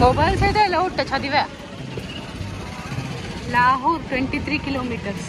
mobiles అయితే ఎలా ఉంటా చదివా Lahore twenty three kilometres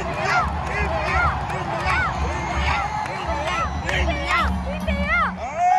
India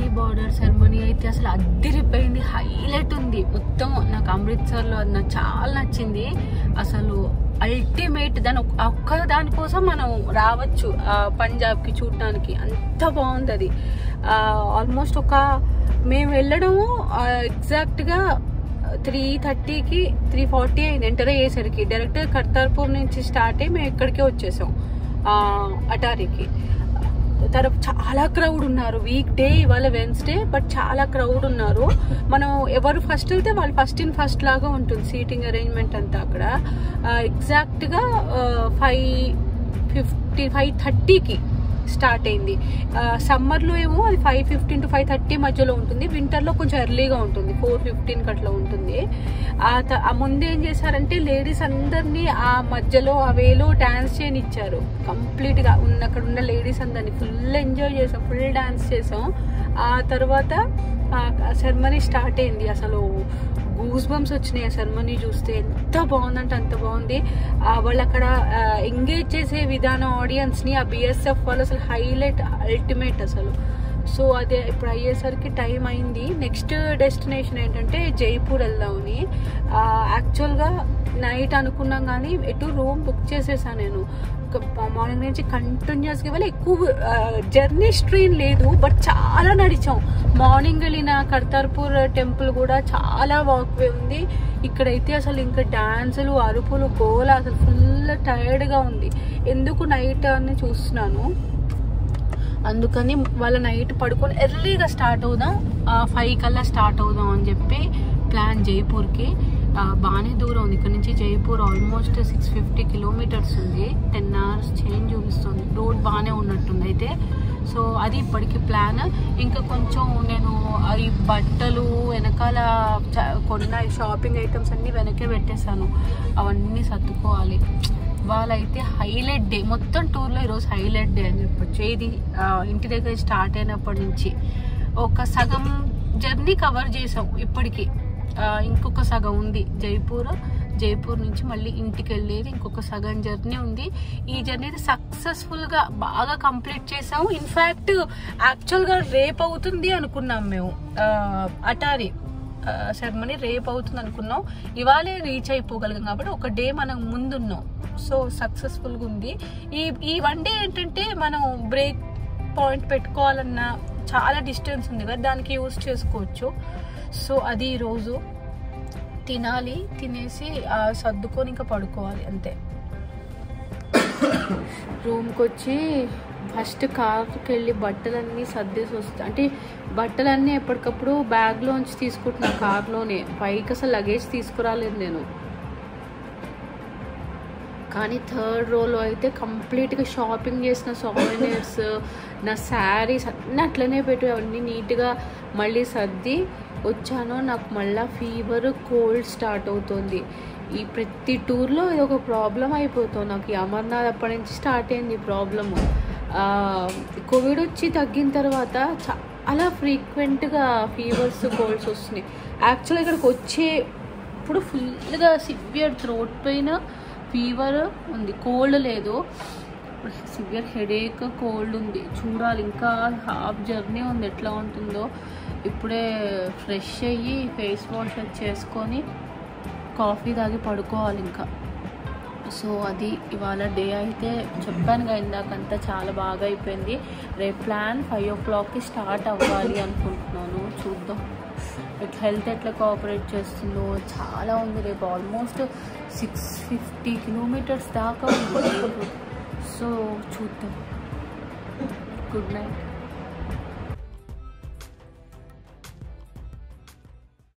border ceremony అయితే అసలు అద్దరిపోయింది హైలైట్ ఉంది మొత్తం నాకు అమృత్సర్లో అది నాకు చాలా నచ్చింది అసలు అల్టిమేట్ దాని ఒక్క- ఒక్క దానికోసం మనం రావచ్చు ఆ, పంజాబ్కి చూడటానికి అంత బాగుంది అది ఆల్మోస్ట్ ఒక మేము వెళ్ళడము ఎగ్జాక్ట్గా త్రీ థర్టీకి త్రీ ఫార్టీ అయింది ఎంటర్ అయ్యేసరికి డైరెక్ట్ కర్తార్పూర్ నుంచి స్టార్ట్ అయ్యి మేము ఇక్కడికే వచ్చేసాం ఆ, అటారీకి తర్వాత చాలా క్రౌడ్ ఉన్నారు వీక్ డే ఇవాళ వెన్స్డే బట్ చాలా క్రౌడ్ ఉన్నారు మనం ఎవరు ఫస్ట్ వెళ్తే వాళ్ళు ఫస్ట్ ఇన్ ఫస్ట్ లాగా ఉంటుంది సీటింగ్ అరేంజ్మెంట్ అంతా అక్కడ ఎగ్జాక్ట్గా ఫైవ్ ఫిఫ్టీ ఫైవ్ థర్టీకి స్టార్ట్ అయింది సమ్మర్లో ఏమో అది five fifteen to five thirty మధ్యలో ఉంటుంది వింటర్లో కొంచెం ఎర్లీగా ఉంటుంది ఫోర్ ఫిఫ్టీన్కి అట్లా ఉంటుంది ఆ త- ఆ ముందు ఏం చేశారంటే లేడీస్ అందరినీ ఆ మధ్యలో ఆ వేలో డ్యాన్స్ చేయనిచ్చారు కంప్లీట్గా ఉన్న అక్కడ ఉన్న లేడీస్ అందరినీ ఫుల్ ఎంజాయ్ చేసాం ఫుల్ డ్యాన్స్ చేసాం ఆ తర్వాత సెరమనీ స్టార్ట్ అయింది అసలు గూస్ బంప్స్ వచ్చినాయి ఆ సెరమనీ చూస్తే ఎంత బాగుందంటే అంత బాగుంది ఆ, వాళ్ళు అక్కడ ఎంగేజ్ చేసే విధానం ఆడియన్స్ ని ఆ బిఎస్ఎఫ్ వాళ్ళు అసలు హైలైట్ అల్టిమేట్ అసలు సో అదే ఇప్పుడు అయ్యేసరికి టైం అయింది నెక్స్ట్ డెస్టినేషన్ ఏంటంటే జైపూర్ వెళ్దామని యాక్చువల్గా నైట్ అనుకున్నాం కానీ ఎటు రూమ్ బుక్ చేసేసాను నేను మార్నింగ్ నుంచి కంటిన్యూస్గా వెళ్ళి ఎక్కువ జర్నీ స్ట్రెయిన్ లేదు బట్ చాలా నడిచాం మార్నింగ్ వెళ్ళిన కర్తార్పూర్ టెంపుల్ కూడా చాలా వాక్వే ఉంది ఇక్కడైతే అసలు ఇంకా డాన్సులు అరుపులు గోల అసలు ఫుల్ టైర్డ్గా ఉంది ఎందుకు నైట్ అని చూస్తున్నాను అందుకని వాళ్ళ నైట్ పడుకొని ఎర్లీగా స్టార్ట్ అవుదాం ఫైవ్ కల్లా స్టార్ట్ అవుదాం అని చెప్పి ప్లాన్ జైపూర్కి ఆ, బాగానే దూరం ఉంది ఇక్కడ నుంచి Jaipur almost six fifty kilometres ఉంది టెన్ అవర్స్ చేంజ్ చూపిస్తుంది రోడ్ బాగానే ఉన్నట్టుంది అయితే సో అది ఇప్పటికి ప్లాన్ ఇంకా కొంచెం నేను ఈ బట్టలు వెనకాల చ- కొన్న షాపింగ్ ఐటమ్స్ అన్నీ వెనకే పెట్టేశాను అవన్నీ సర్దుకోవాలి వాళ్ళైతే హైలైట్ డే మొత్తం టూర్లో ఈరోజు హైలైట్ డే అని చెప్పొచ్చు ఇది ఆ, ఇంటి దగ్గర స్టార్ట్ అయినప్పటి నుంచి ఒక సగం జర్నీ కవర్ చేసాం ఇప్పటికి ఆ, ఇంకొక సగం ఉంది జైపూర్ జైపూర్ నుంచి మళ్ళీ ఇంటికి వెళ్ళేది ఇంకొక సగం జర్నీ ఉంది ఈ జర్నీ సక్సెస్ఫుల్ గా బాగా కంప్లీట్ చేసాము ఇన్ఫాక్ట్ యాక్చువల్ గా రేపు అవుతుంది అనుకున్నాం మేము ఆ, అటారీ సెరమనీ రేపు అవుతుంది అనుకున్నాం ఇవాళే రీచ్ అయిపోగలిగాం కాబట్టి ఒక డే మనం ముందున్నాం సో సక్సెస్ఫుల్గా ఉంది ఈ ఈ వన్ డే ఏంటంటే మనం బ్రేక్ పాయింట్ పెట్టుకోవాలన్నా చాలా డిస్టెన్స్ ఉంది కదా దానికి యూస్ చేసుకోవచ్చు సో అది ఈరోజు తినాలి తినేసి ఆ, సర్దుకొని ఇంకా పడుకోవాలి అంతే రూమ్కి వచ్చి ఫస్ట్ కార్కి వెళ్ళి బట్టలన్నీ సర్దేసి వస్తా అంటే బట్టలన్నీ ఎప్పటికప్పుడు బ్యాగ్లోంచి తీసుకుంటున్నా కార్లోనే పైకి అసలు లగేజ్ తీసుకురాలేదు నేను కానీ థర్డ్ రోలో అయితే కంప్లీట్గా షాపింగ్ చేసిన సోవెనియర్స్ నా శారీస్ అన్నీ అట్లనే పెట్టి అవన్నీ నీట్గా మళ్ళీ సర్ది వచ్చాను నాకు మళ్ళీ ఫీవర్ కోల్డ్ స్టార్ట్ అవుతుంది ఈ ప్రతి టూర్లో ఇది ఒక ప్రాబ్లం అయిపోతుంది నాకు ఈ అమర్నాథ్ అప్పటి నుంచి స్టార్ట్ అయింది ఈ ప్రాబ్లము కోవిడ్ వచ్చి తగ్గిన తర్వాత చాలా ఫ్రీక్వెంట్గా ఫీవర్స్ కోల్డ్స్ వస్తున్నాయి యాక్చువల్గా ఇక్కడికి వచ్చే ఇప్పుడు ఫుల్గా సివియర్ థ్రోట్ పెయిన్ ఫీవర్ ఉంది కోల్డ్ లేదు సివియర్ హెడేక్ కోల్డ్ ఉంది చూడాలి ఇంకా హాఫ్ జర్నీ ఉంది ఎట్లా ఉంటుందో ఇప్పుడే ఫ్రెష్ అయ్యి ఫేస్ వాష్ అది చేసుకొని కాఫీ తాగి పడుకోవాలి ఇంకా సో అది ఇవాళ డే అయితే చెప్పాను కదా ఇందాకంతా చాలా బాగా అయిపోయింది రేపు ప్లాన్ ఫైవ్ ఓ క్లాక్కి స్టార్ట్ అవ్వాలి అనుకుంటున్నాను చూద్దాం ఇట్లా హెల్త్ ఎట్లా కోఆపరేట్ చేస్తుందో చాలా ఉంది రేపు ఆల్మోస్ట్ సిక్స్ ఫిఫ్టీ కిలోమీటర్స్ దాకా ఉంది సో చూద్దాం గుడ్ నైట్